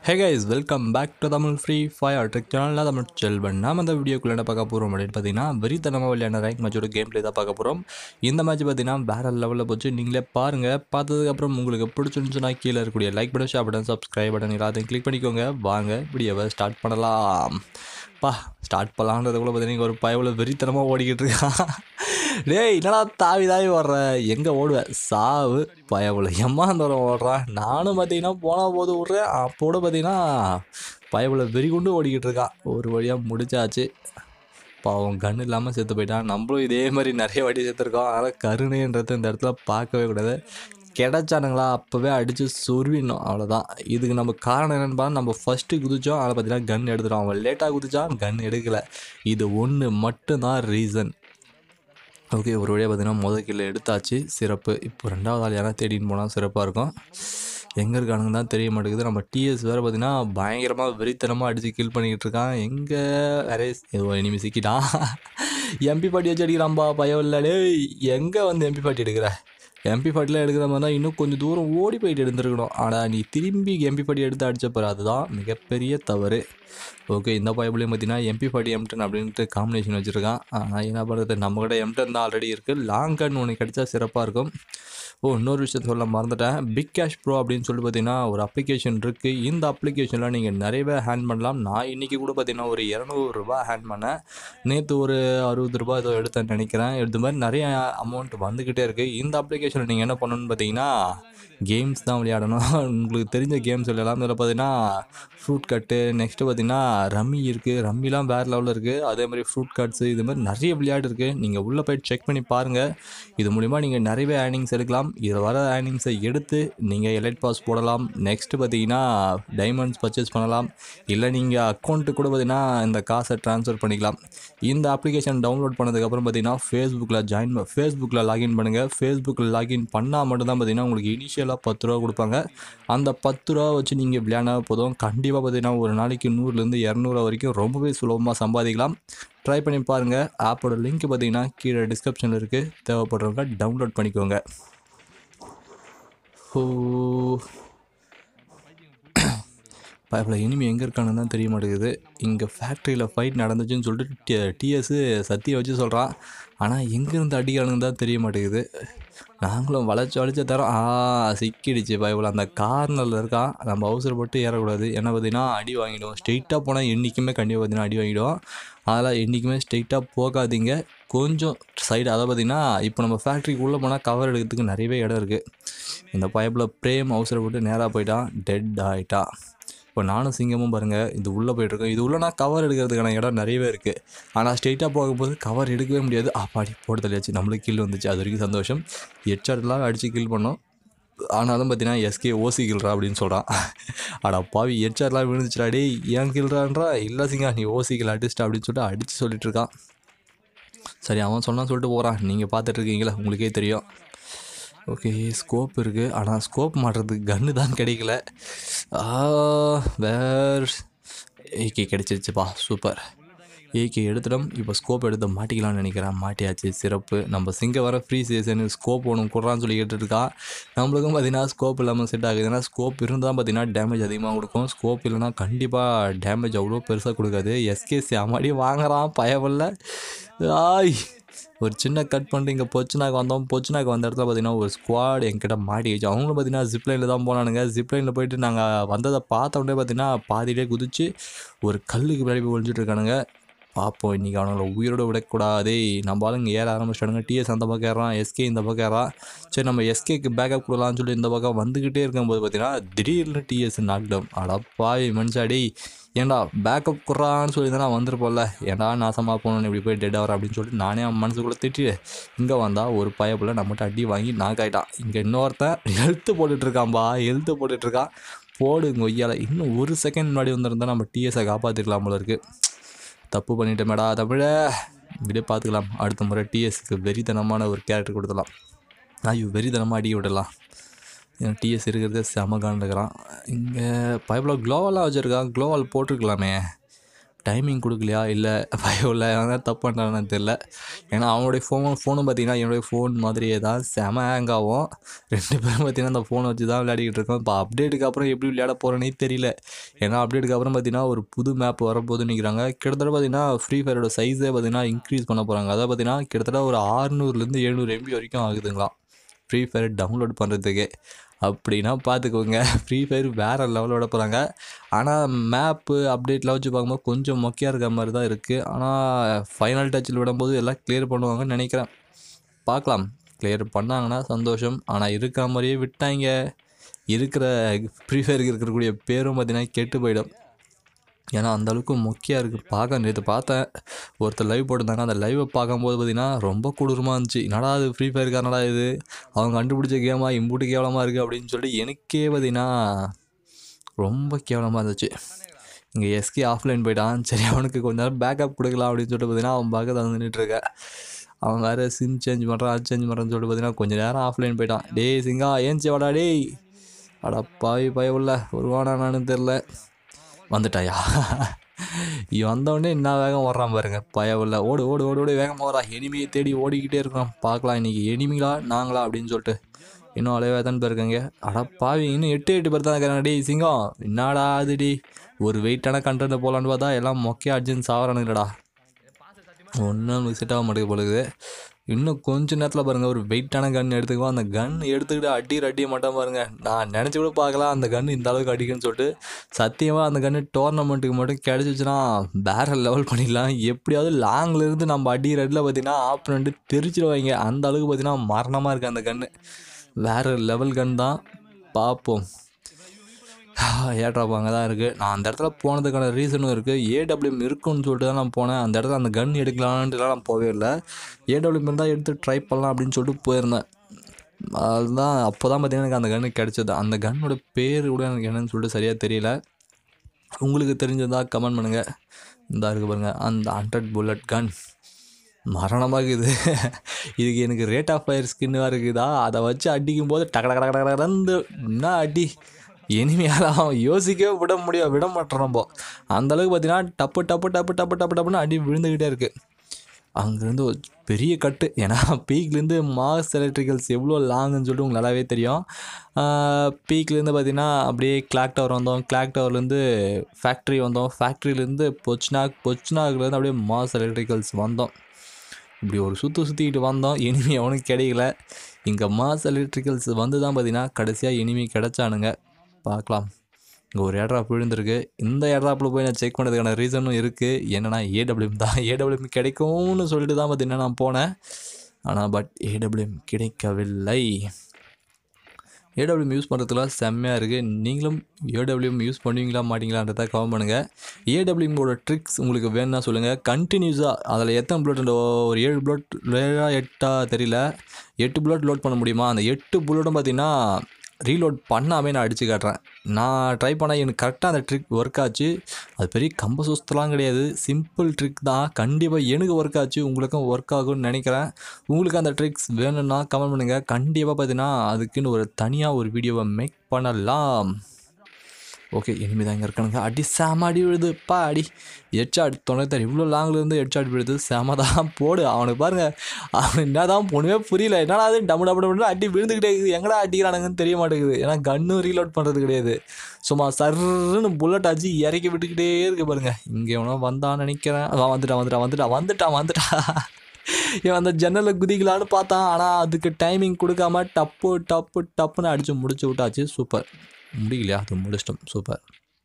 hey guys welcome back to Tamil free fire trick சேனலில் தமிழ் செல்வன் நாம் அந்த வீடியோக்குள்ளே என்ன பார்க்க போகிறோம் அப்படின்னு பார்த்தீங்கன்னா வெறித்தனமாக விளையாட ரேங்க் மேட்சோட கேம் ப்ளே தான் பார்க்க போகிறோம் இந்த மேட்ச் பார்த்தீங்கன்னா வேறு லெவலில் போச்சு நீங்களே பாருங்கள் பார்த்ததுக்கப்புறம் உங்களுக்கு பிடிச்சிருந்துச்சுன்னா கீழே இருக்கக்கூடிய like button share button subscribe button எல்லாத்தையும் கிளிக் பண்ணிக்கோங்க வாங்க வீடியோவை ஸ்டார்ட் பண்ணலாம் பா ஸ்டார்ட் பண்ணலான்றதுக்குள்ள பார்த்தீங்கன்னா ஒரு பயவில் வெறித்தனமாக ஓடிக்கிட்டு இருக்கான் டேய் என்னடா தாவி தாவி ஓடுற எங்கே ஓடுவேன் சாவு பயவில் எம்மா தூரம் ஓடுறான் நானும் பார்த்தீங்கன்னா போனால் போது விட்றேன் அப்போட பார்த்தீங்கன்னா பயவில் வெறி கொண்டு ஓடிக்கிட்டு இருக்கான் ஒரு வழியாக முடிச்சாச்சு பாவம் கன் இல்லாமல் செத்து போயிட்டான் நம்மளும் இதே மாதிரி நிறைய வாட்டி செத்துருக்கோம் அதனால் கருணைன்றது இந்த இடத்துல பார்க்கவே கூடாது கிடைச்சானுங்களா அப்போவே அடித்து சொருவிடணும் அவ்வளோதான் இதுக்கு நம்ம காரணம் என்னென்னு பார்த்தா நம்ம ஃபஸ்ட்டு குதிச்சோம் அதில் பார்த்தீங்கன்னா கன் எடுத்துட்டோம் அவன் லேட்டாக குதிச்சான் கன் எடுக்கலை இது ஒன்று மட்டும்தான் ரீசன் ஓகே ஒரு வழியாக பார்த்தீங்கன்னா முதல் கிலோ எடுத்தாச்சு சிறப்பு இப்போ ரெண்டாவது ஆள் யாரா தேடின்னு போனால் சிறப்பாக இருக்கும் எங்கே இருக்கானுங்க தான் தெரிய மாட்டேங்குது நம்ம டிஎஸ் வேறு பார்த்தீங்கன்னா பயங்கரமாக வெறித்தனமாக அடித்து கில் பண்ணிக்கிட்டு இருக்கான் எங்கே வேற ஏதோ இனிமே சிக்கிட்டான் எம்பி பாட்டி வச்சு அடிக்கிறான்பா பயம் இல்லை டேய் எங்கே வந்து எம்பி பாட்டி எடுக்கிற எம்பி பாட்டிலாம் எடுக்கிற மாதிரி தான் இன்னும் கொஞ்சம் தூரம் ஓடி போயிட்டு எடுத்துருக்கணும் ஆனால் நீ திரும்பி எம்பி பாட்டி எடுத்து அடிச்சப்பாரு அதுதான் மிகப்பெரிய தவறு ஓகே இந்த பைபிளையும் பார்த்தீங்கன்னா எம்பி ஃபார்ட்டி எம்டன் அப்படின்ட்டு காம்பினேஷன் வச்சுருக்கான் ஆனால் என்ன பண்ணுறது நம்மக்கிட்ட எம்டன் தான் ஆல்ரெடி இருக்குது லாங் கன் ஒன்று கிடைச்சா சிறப்பாக இருக்கும் ஓ இன்னொரு விஷயம் சொல்ல மறந்துட்டேன் பிக் கேஷ் ப்ரோ அப்படின்னு சொல்லி பார்த்தீங்கன்னா ஒரு அப்ளிகேஷன் இருக்குது இந்த அப்ளிகேஷனில் நீங்கள் நிறையவே ஹேண்ட் பண்ணலாம் நான் இன்றைக்கி கூட பார்த்தீங்கன்னா ஒரு இரநூறுபா ஹேண்ட் பண்ணேன் நேற்று ஒரு அறுபது ரூபா ஏதோ எடுத்தேன்னு நினைக்கிறேன் இது மாதிரி நிறைய அமௌண்ட் வந்துக்கிட்டே இருக்குது இந்த அப்ளிகேஷனில் நீங்கள் என்ன பண்ணணும்னு பார்த்தீங்கன்னா கேம்ஸ் தான் விளையாடணும் உங்களுக்கு தெரிஞ்ச கேம்ஸ் விளையாடலாம் இதில் பார்த்தீங்கன்னா ஃப்ரூட் கட்டு நெக்ஸ்ட்டு பார்த்தீங்கன்னா ரம்மி இருக்குது ரம்மிலாம் வேறு லெவலில் இருக்குது அதே மாதிரி ஃப்ரூட் கட்ஸு இது மாதிரி நிறைய விளையாட்டு இருக்குது நீங்கள் உள்ளே போய் செக் பண்ணி பாருங்கள் இது மூலிமா நீங்கள் நிறையவே ஏர்னிங்ஸ் எடுக்கலாம் இதில் வர ஏர்னிங்ஸை எடுத்து நீங்கள் எலைட் பாஸ் போடலாம் நெக்ஸ்ட்டு பார்த்தீங்கன்னா டைமண்ட்ஸ் பர்ச்சேஸ் பண்ணலாம் இல்லை நீங்கள் அக்கௌண்ட்டு கூட பார்த்தீங்கன்னா இந்த காசை ட்ரான்ஸ்ஃபர் பண்ணிக்கலாம் இந்த அப்ளிகேஷன் டவுன்லோட் பண்ணதுக்கப்புறம் பார்த்தீங்கன்னா ஃபேஸ்புக்கில் ஜாயின் ஃபேஸ்புக்கில் லாகின் பண்ணுங்கள் ஃபேஸ்புக்கில் லாகின் பண்ணால் மட்டும்தான் பார்த்தீங்கன்னா உங்களுக்கு இனிஷியலாக பத்து ரூபா கொடுப்பாங்க அந்த பத்து ரூபா வச்சு நீங்கள் விளையாட போதும் கண்டிப்பாக பார்த்தீங்கன்னா ஒரு நாளைக்கு நூறுலேருந்து இரநூறுவா வரைக்கும் ரொம்பவே சுலபமாக சம்பாதிக்கலாம் ட்ரை பண்ணி பாருங்கள் ஆப்போட லிங்க் பார்த்தீங்கன்னா கீழே டிஸ்கிரிப்ஷனில் இருக்குது தேவைப்படுறவங்க டவுன்லோட் பண்ணிக்கோங்க ஓ பயப்பில் இனிமே எங்கே இருக்கான்னு தான் தெரிய மாட்டேங்குது இங்கே ஃபேக்ட்ரியில் ஃபைட் நடந்துச்சுன்னு சொல்லிட்டு டி டிஎஸ்ஸு சத்தியை வச்சு சொல்கிறான் ஆனால் எங்கேருந்து அடிக்கானுங்க தான் தெரிய மாட்டேங்குது நாங்களும் வளைச்சு வளைச்சு தரோம் ஆ சிக்கிடுச்சு பயப்பில் அந்த கார்னரில் இருக்கான் நம்ம அவசரப்பட்டு ஏறக்கூடாது ஏன்னா பார்த்தீங்கன்னா அடி வாங்கிடுவோம் ஸ்ட்ரெயிட்டாக போனால் என்றைக்குமே கண்டிப்பாக பார்த்தீங்கன்னா அடி வாங்கிடுவோம் அதெல்லாம் என்றைக்குமே ஸ்ட்ரெயிட்டாக போகாதீங்க கொஞ்சம் சைடு அதை பார்த்தீங்கன்னா இப்போ நம்ம ஃபேக்ட்ரிக்கு உள்ளே போனால் கவர் எடுக்கிறதுக்கு நிறையவே இடம் இருக்குது இந்த பைப்பில் பிரேம் அவசரப்பட்டு நேராக போயிட்டான் டெட் ஆகிட்டான் இப்போ நானும் சிங்கமும் பாருங்கள் இது உள்ளே போயிட்டுருக்கோம் இது உள்ளனா கவர் எடுக்கிறதுக்கான இடம் நிறையவே இருக்குது ஆனால் ஸ்ட்ரெயிட்டாக போகும்போது கவர் எடுக்கவே முடியாது அப்பாடி போட்டு தள்ளியாச்சு நம்மளுக்கு கில் வந்துச்சு அது வரைக்கும் சந்தோஷம் ஹெட்ஷாட்லாம் அடித்து கில் பண்ணோம் ஆனாலும் பார்த்தீங்கன்னா எஸ்கே ஓசி கில்றா அப்படின்னு சொல்கிறான் அடா பாவி ஹெட்ஷாட்லாம் விழுந்துச்சுடா டேய் ஏன் கில்றான்றா இல்லை சிங்கா நீ ஓசி கில் அடிச்சிட்டா அப்படின்னு சொல்லிட்டு அடித்து சொல்லிட்டு இருக்கான் சரி அவன் சொன்னான் சொல்லிட்டு போகிறான் நீங்கள் பார்த்துட்டு இருக்கீங்களா உங்களுக்கே தெரியும் ஓகே ஸ்கோப் இருக்குது ஆனால் ஸ்கோப் மாட்டுறதுக்கு கன்று தான் கிடைக்கல வேர் ஏகே கிடைச்சிருச்சுப்பா சூப்பர் ஏகே எடுத்துட்டோம் இப்போ ஸ்கோப் எடுத்து மாட்டிக்கலாம்னு நினைக்கிறேன் மாட்டியாச்சு சிறப்பு நம்ம சிங்க வர ஃப்ரீ சீசன் ஸ்கோப் ஒன்று கொடுறான்னு சொல்லி கேட்டுருக்கா நம்மளுக்கும் பார்த்தீங்கன்னா ஸ்கோப் இல்லாமல் செட் ஆகுது ஏன்னா ஸ்கோப் இருந்தால் பார்த்தீங்கன்னா டேமேஜ் அதிகமாக கொடுக்கும் ஸ்கோப் இல்லைனா கண்டிப்பாக டேமேஜ் அவ்வளோ பெருசாக கொடுக்காது எஸ்கேசி அம்மாடி வாங்குறான் பயவில்ல ஆய் ஒரு சின்ன கட் பண்ணிட்டு இங்கே பொச்சுனாக்கு வந்தோம் பொச்சுனாக்கு வந்த இடத்துல பார்த்தீங்கன்னா ஒரு ஸ்குவாட் என்கிட்ட மாட்டிக்கிச்சு அவங்களும் பார்த்தீங்கன்னா ஜிப்லைனில் தான் போனானுங்க ஜிப்லைனில் போயிட்டு நாங்கள் வந்ததை பார்த்த உடனே பார்த்தீங்கன்னா பாதியிலே குதிச்சு ஒரு கல்லுக்கு பின்னாடி போய் ஒழிஞ்சிட்டு இருக்கானுங்க பார்ப்போம் இன்றைக்கி அவனுங்களை உயிரோடு விடக்கூடாதே நம்ம ஆளுங்க ஏற ஆரம்பிச்சிட்டானுங்க டிஎஸ் அந்த பக்கம் ஏறான் எஸ்கே இந்த பக்கம் ஏறான் சரி நம்ம எஸ்கேக்கு பேக்கப் கொடுக்கலாம்னு சொல்லி இந்த பக்கம் வந்துக்கிட்டே இருக்கும்போது பார்த்தீங்கன்னா திடீர்னு டிஎஸ் நாக்டவுன் அடப்பாய் மனுஷாடி ஏன்டா பேக்கப் குறான்னு சொல்லி தானே வந்திருப்போம்ல ஏன்டா நாசமாக போகணும் இப்படி போய் டெட் ஆகிற அப்படின்னு சொல்லிட்டு நானே அவன் மனசுக்குள்ளே திட்டிட்டு இங்கே வந்தால் ஒரு பயப்புல நம்மகிட்ட அடி வாங்கி நாக் ஆகிட்டான் இங்கே இன்னொருத்தன் ஹெல்த்து போட்டுட்ருக்கான்பா ஹெல்த்து போட்டுட்ருக்கான் போடு கொய்யால இன்னும் ஒரு செகண்ட் முன்னாடி வந்திருந்தா நம்ம டிஎஸை காப்பாற்றிருக்கலாம் போல இருக்குது தப்பு பண்ணிட்டேமேடா தமிழ இப்படியே பார்த்துக்கலாம் அடுத்த முறை டிஎஸ்க்கு வெறித்தனமான ஒரு கேரக்டர் கொடுத்துடலாம் ஐயோ வெறித்தனமாக அடி விடலாம் ஏன்னா டிஎஸ் இருக்கிறதே செம காண்டுக்கிறான் இங்கே பைப்பில் க்ளோவெல்லாம் வச்சுருக்கான் க்ளோவால் போட்டிருக்கலாமே டைமிங் கொடுக்கலையா இல்லை பயம் இல்லை அவன் தப்பு பண்ணுறான்னு தெரில ஏன்னா அவனுடைய ஃபோன் ஃபோனும் பார்த்தீங்கன்னா என்னுடைய ஃபோன் மாதிரியே தான் செம ஹேங் ஆகும் ரெண்டு பேரும் பார்த்தீங்கன்னா அந்த ஃபோனை வச்சு தான் விளையாடிக்கிட்டு இருக்கோம் இப்போ அப்டேட்டுக்கு அப்புறம் எப்படி விளையாட போகிறேனே தெரியல ஏன்னா அப்டேட்டுக்கு அப்புறம் பார்த்தீங்கன்னா ஒரு புது மேப் வரப்போது நிற்கிறாங்க கிட்டத்தட்ட பார்த்தீங்கன்னா ஃப்ரீ ஃபயரோட சைஸே பார்த்தீங்கன்னா இன்க்ரீஸ் பண்ண போகிறாங்க அதாவது பார்த்தீங்கன்னா கிட்டத்தட்ட ஒரு ஆறுநூறுலேருந்து எழுநூறு எம்பி வரைக்கும் ஆகுதுங்களாம் ஃப்ரீ ஃபயர் டவுன்லோட் பண்ணுறதுக்கு அப்படின்னா பார்த்துக்கோங்க ஃப்ரீ ஃபயர் வேறு லெவலோட போகிறாங்க ஆனால் மேப்பு அப்டேட்லாம் வச்சு பார்க்கும்போது கொஞ்சம் மொக்கையாக இருக்க மாதிரி தான் இருக்குது ஆனால் ஃபைனல் டச்சில் விடும்போது எல்லாம் கிளியர் பண்ணுவாங்கன்னு நினைக்கிறேன் பார்க்கலாம் கிளியர் பண்ணாங்கன்னா சந்தோஷம் ஆனால் இருக்கிற மாதிரியே விட்டாங்க இருக்கிற ஃப்ரீ ஃபயருக்கு இருக்கக்கூடிய பேரும் பார்த்தீங்கன்னா கெட்டு போயிடும் ஏன்னா அந்த அளவுக்கு மொக்கையாக இருக்குது பார்க்க நேற்று பார்த்தேன் ஒருத்தர் லைவ் போட்டிருந்தாங்க அந்த லைவை பார்க்கும்போது பார்த்தீங்கன்னா ரொம்ப கொடூரமாக இருந்துச்சு என்னடா இது ஃப்ரீ ஃபயர்காரனடா இது அவங்க கண்டுபிடிச்ச கேமா இம்புட்டு கேவலமாக இருக்குது அப்படின்னு சொல்லிட்டு எனக்கே பார்த்தீங்கன்னா ரொம்ப கேவலமாக இருந்துச்சு இங்கே எஸ்கே ஆஃப்லைன் போயிட்டான் சரி அவனுக்கு கொஞ்ச நேரம் பேக்கப் கொடுக்கலாம் அப்படின்னு சொல்லிட்டு பார்த்தீங்கன்னா அவன் பக்கத்தில் வந்து நின்றுட்டுருக்க அவன் வேறு சிம் சேஞ்ச் பண்ணுறான் அது சேஞ்ச் பண்ணுறான்னு சொல்லிட்டு பார்த்தீங்கன்னா கொஞ்சம் நேரம் ஆஃப்லைன் போயிட்டான் டேய் சிங்கா ஏன்ச்சி வாடா டேய் அடா பாவி பய உள்ள வருவானா நானு தெரில வந்துட்டாயா இவன் வந்தவொடனே என்ன வேகம் ஓடுறான் பாருங்க பயவில்ல ஓடு ஓடு ஓடு ஓடு வேகமாக ஓடுறா எனிமியை தேடி ஓடிக்கிட்டே இருக்கிறோம் பார்க்கலாம் இன்னைக்கு எனிமிங்களா நாங்களா அப்படின்னு சொல்லிட்டு இன்னும் அலைவே தான் போயிருக்காங்க அட பாவி இன்னும் எட்டு எட்டு பேர் தான் இருக்கிறாங்க டேய் சிங்கம் என்னடா அது டி ஒரு வெயிட்டான கண்டென்ட் போகலான்னு பார்த்தா எல்லாம் மொக்கையா அர்ஜென்ட் சாவறானுங்கடா ஒன்றும் நமக்கு செட் ஆக மாட்டேங்குது பொழுது இன்னும் கொஞ்ச நேரத்தில் பாருங்கள் ஒரு வெயிட்டான கன் எடுத்துக்குவோம் அந்த கன் எடுத்துக்கிட்டு அடி அடிய மாட்டோம் பாருங்கள் நான் நினச்சி கூட பார்க்கலாம் அந்த கன் இந்த அளவுக்கு அடிக்குன்னு சொல்லிட்டு சத்தியமாக அந்த கன்று டோர்னமெண்ட்டுக்கு மட்டும் கிடச்சிச்சுன்னா வேற லெவல் பண்ணிடலாம் எப்படியாவது லாங்கில் இருந்து நம்ம அடி ரெட்டில் பார்த்தீங்கன்னா ஆப்னண்ட்டு தெரிச்சிடுவாங்க அந்த அளவுக்கு பார்த்தீங்கன்னா மரணமாக இருக்குது அந்த கன்று வேறு லெவல் கன் தான் பார்ப்போம் ஏட்ராப் அங்கே தான் இருக்குது நான் அந்த இடத்துல போனதுக்கான ரீசனும் இருக்குது ஏடபிள்யூஎம் இருக்குன்னு சொல்லிட்டு தான் நான் போனேன் அந்த இடத்துல அந்த கன் எடுக்கலான்ட்டுலாம் நான் போகவே இல்லை ஏடபிள்யூஎம் இருந்தால் எடுத்து ட்ரை பண்ணலாம் அப்படின்னு சொல்லிட்டு போயிருந்தேன் அதுதான் அப்போ தான் பார்த்தீங்கன்னா எனக்கு அந்த கன்று கிடச்சது அந்த கன்னோட பேர் கூட எனக்கு என்னன்னு சொல்லிட்டு சரியாக தெரியல உங்களுக்கு தெரிஞ்சதா கமெண்ட் பண்ணுங்கள் இந்த இருக்கு பாருங்கள் அந்த ஹண்ட்ரட் புல்லட் கன் மரணமாக இருக்குது இதுக்கு எனக்கு ரேட் ஆஃப் ஃபயர் ஸ்கின்னாக இருக்குதா அதை வச்சு அடிக்கும் போது டக டக டக டகடந்து என்ன அடி இனிமையாலாம் யோசிக்கவே விட முடியும் விட மாட்டோம் நம்ம அந்த அளவுக்கு பார்த்தீங்கன்னா டப்பு டப்பு டப்பு டப்பு டப்பு டப்புன்னு அடி விழுந்துக்கிட்டே இருக்குது அங்கேருந்து ஒரு பெரிய கட்டு ஏன்னா பீக்லேருந்து மாஸ் எலக்ட்ரிக்கல்ஸ் எவ்வளோ லாங்குன்னு சொல்லிட்டு உங்களுக்கு நல்லாவே தெரியும் பீக்லேருந்து பார்த்தீங்கன்னா அப்படியே கிளாக் டவர் வந்தோம் கிளாக் டவர்லேருந்து ஃபேக்ட்ரி வந்தோம் ஃபேக்ட்ரிலேருந்து பொச்னாக் பொச்னாக்லேருந்து அப்படியே மாஸ் எலக்ட்ரிக்கல்ஸ் வந்தோம் இப்படி ஒரு சுற்று சுற்றிக்கிட்டு வந்தோம் இனிமே அவனுக்கு கிடைக்கல இங்கே மாஸ் எலக்ட்ரிக்கல்ஸ் வந்து தான் பார்த்தீங்கன்னா கடைசியாக இனிமே கிடச்சானுங்க பார்க்கலாம் இங்கே ஒரு ஏட்ராப் விழுந்திருக்கு இந்த ஏட்ராப்பில் போய் நான் செக் பண்ணதுக்கான ரீசனும் இருக்குது என்னென்னா ஏடபிள்யூஎம் தான் ஏடபிள்யூஎம் கிடைக்கும்னு சொல்லிட்டு தான் பார்த்தீங்கன்னா நான் போனேன் ஆனால் பட் ஏடபிள்யூஎம் கிடைக்கவில்லை ஏடபிள்யூஎம் யூஸ் பண்ணுறதுல செம்மையாக இருக்குது நீங்களும் ஏடபிள்யூஎம் யூஸ் பண்ணுவீங்களா மாட்டீங்களான்றதை கவர் பண்ணுங்கள் ஏடபிள்யூஎம்மோட ட்ரிக்ஸ் உங்களுக்கு வேணும்னா சொல்லுங்கள் கண்டினியூஸாக அதில் எத்தனை புல்லட் ஒரு ஏழு புல்லட் ஏழா எட்டா தெரியல எட்டு புல்லட் லோட் பண்ண முடியுமா அந்த எட்டு புல்லட்டும் பார்த்தீங்கன்னா ரீலோட் பண்ணாமே நான் அடித்து காட்டுறேன் நான் ட்ரை பண்ண எனக்கு கரெக்டாக அந்த ட்ரிக் ஒர்க் ஆச்சு அது பெரிய கம்ப சுத்தலாம் கிடையாது சிம்பிள் ட்ரிக் தான் கண்டிப்பாக எனக்கு ஒர்க் ஆச்சு உங்களுக்கும் ஒர்க் ஆகும்னு நினைக்கிறேன் உங்களுக்கு அந்த ட்ரிக்ஸ் வேணும்னா கமெண்ட் பண்ணுங்கள் கண்டிப்பாக பார்த்தீங்கன்னா அதுக்குன்னு ஒரு தனியாக ஒரு வீடியோவை மேக் பண்ணலாம் ஓகே இனிமே தான் இங்கே இருக்கானுங்க அடி செம அடி விழுது பா அடி ஹெட்ஷாட் தொண்ணூத்தாறு இவ்வளோ லாங்லேருந்து ஹெட்ஷாட் விழுது செம தான் போடு அவனுக்கு பாருங்க அவன் என்ன தான் பொண்ணுமே புரியல என்னடா அது டம்மு டம்மு டம்மு அடி விழுந்துக்கிட்டே இருக்குது எங்கடா அடிக்கிறானுங்கன்னு தெரிய மாட்டேங்குது ஏன்னா கன்னும் ரீலோட் பண்ணுறது கிடையாது சும்மா சர்ன்னு புல்லட் அடிச்சு இறக்கி விட்டுக்கிட்டே இருக்கு பாருங்க இங்கே எவனோ வந்தான்னு நினைக்கிறேன் அவன் வந்துட்டான் வந்துட்டான் வந்துட்டான் வந்துட்டான் வந்துட்டான் இவன் அந்த ஜன்னலில் குதிக்கலான்னு பார்த்தான் ஆனால் அதுக்கு டைமிங் கொடுக்காம டப்பு டப்பு டப்புன்னு அடித்து முடிச்சு விட்டாச்சு சூப்பர் முடியலையா அது முடிச்சிட்டோம் சூப்பர்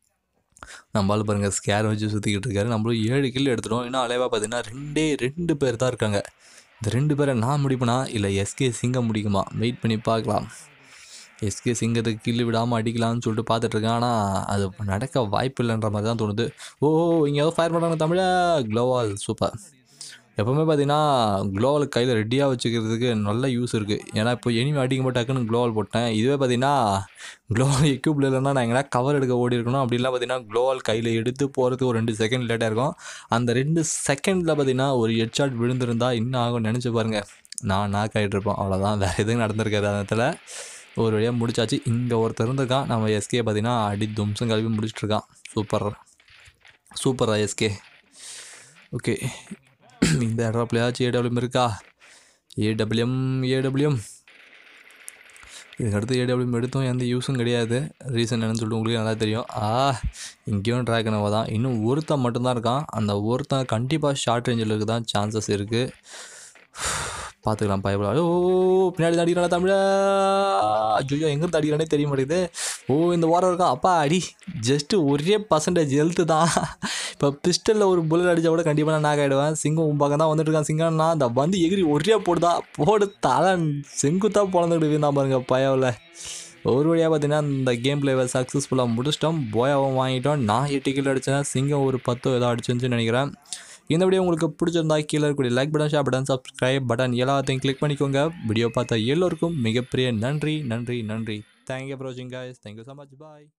நம்மளால பாருங்கள் ஸ்கேர் வச்சு சுற்றிக்கிட்டு இருக்காரு நம்மளும் ஏழு கில் எடுத்துட்டோம் இன்னும் அலைவாக பார்த்தீங்கன்னா ரெண்டே ரெண்டு பேர் தான் இருக்காங்க இந்த ரெண்டு பேரை நான் முடிப்பேனா இல்லை எஸ்கே சிங்கம் முடிக்குமா வெயிட் பண்ணி பார்க்கலாம் எஸ்கே சிங்கத்துக்கு கில்லு விடாமல் அடிக்கலாம்னு சொல்லிட்டு பார்த்துட்ருக்கேன் ஆனால் அது நடக்க வாய்ப்பு இல்லைன்ற மாதிரி தான் தோணுது ஓ இங்கே ஏதோ ஃபயர் பண்ணுறாங்க தமிழா க்ளோவால் சூப்பர் எப்போவுமே பார்த்தீங்கன்னா க்ளோவல் கையில் ரெடியாக வச்சுக்கிறதுக்கு நல்ல யூஸ் இருக்குது ஏன்னா இப்போ எனிமே அடிக்கும் போது டக்குன்னு க்ளோவல் போட்டேன் இதுவே பார்த்தீங்கன்னா க்ளோவல் எக்யூப்பில் இல்லைன்னா நான் எங்கன்னா கவர் எடுக்க ஓடி இருக்கணும் அப்படிலாம் பார்த்தீங்கன்னா க்ளோவல் கையில் எடுத்து போகிறதுக்கு ஒரு ரெண்டு செகண்ட் லேட்டாக இருக்கும் அந்த ரெண்டு செகண்டில் பார்த்தீங்கன்னா ஒரு ஹெட்ஷாட் விழுந்திருந்தா இன்னும் ஆகும் நினச்சி பாருங்கள் நான் நாக் ஆகிட்டு இருப்போம் அவ்வளோதான் வேறு எதுவும் நடந்திருக்காது அந்த இடத்துல ஒரு வழியாக முடிச்சாச்சு இங்கே ஒருத்தர் இருந்திருக்கான் நம்ம எஸ்கே பார்த்தீங்கன்னா அடி தும்சம் கல்வி முடிச்சிட்ருக்கான் சூப்பர் சூப்பர் ஐஎஸ்கே ஓகே இந்த ஏட்ராப்லையாச்சும் ஏடபிள்யூஎம் இருக்கா ஏடபிள்யூஎம் ஏடபிள்யூஎம் இதுக்கடுத்து ஏடபிள்யூஎம் எடுத்தும் எந்த யூஸும் கிடையாது ரீசன் என்னன்னு சொல்லிட்டு உங்களுக்கு நல்லா தெரியும் ஆ இங்கேயும் ட்ராகனவா தான் இன்னும் ஒருத்தன் மட்டும்தான் இருக்கான் அந்த ஒருத்தன் கண்டிப்பாக ஷார்ட் ரேஞ்சில் இருக்க தான் சான்சஸ் இருக்குது பார்த்துக்கலாம் பயப்பட ஓ பின்னாடி அடிக்கிறான தமிழ ஐயோ எங்கே அடிக்கிறானே தெரிய மாட்டேங்குது ஓ இந்த வாரம் இருக்கா அப்பா அடி ஜஸ்ட்டு ஒரே பர்சன்டேஜ் ஹெல்த்து தான் இப்போ பிஸ்டலில் ஒரு புல்லட் அடித்தா கூட கண்டிப்பாக நான் நாக் ஆகிடுவேன் சிங்கம் உன் பக்கம் தான் வந்துட்டு இருக்கான் சிங்கம்னா அந்த வந்து எகிரி ஒரே போடுதா போடு தலை செங்குத்தா பிறந்துக்கிட்டு வீணா பாருங்க பயவில் ஒரு வழியாக பார்த்தீங்கன்னா இந்த கேம் பிளேவை சக்ஸஸ்ஃபுல்லாக முடிச்சிட்டோம் போயாவும் வாங்கிட்டோம் நான் எட்டு கிலோ அடித்தேன் சிங்கம் ஒரு பத்தோ ஏதோ அடிச்சுன்னு நினைக்கிறேன் இந்த வீடியோ உங்களுக்கு பிடிச்சிருந்தா கீழே இருக்கக்கூடிய like button share button subscribe button எல்லாத்தையும் கிளிக் பண்ணிக்கோங்க வீடியோ பார்த்த எல்லோருக்கும் மிகப்பெரிய நன்றி நன்றி நன்றி தேங்க்யூ ஃபார் வாட்சிங் guys தேங்க்யூ ஸோ மச் பாய்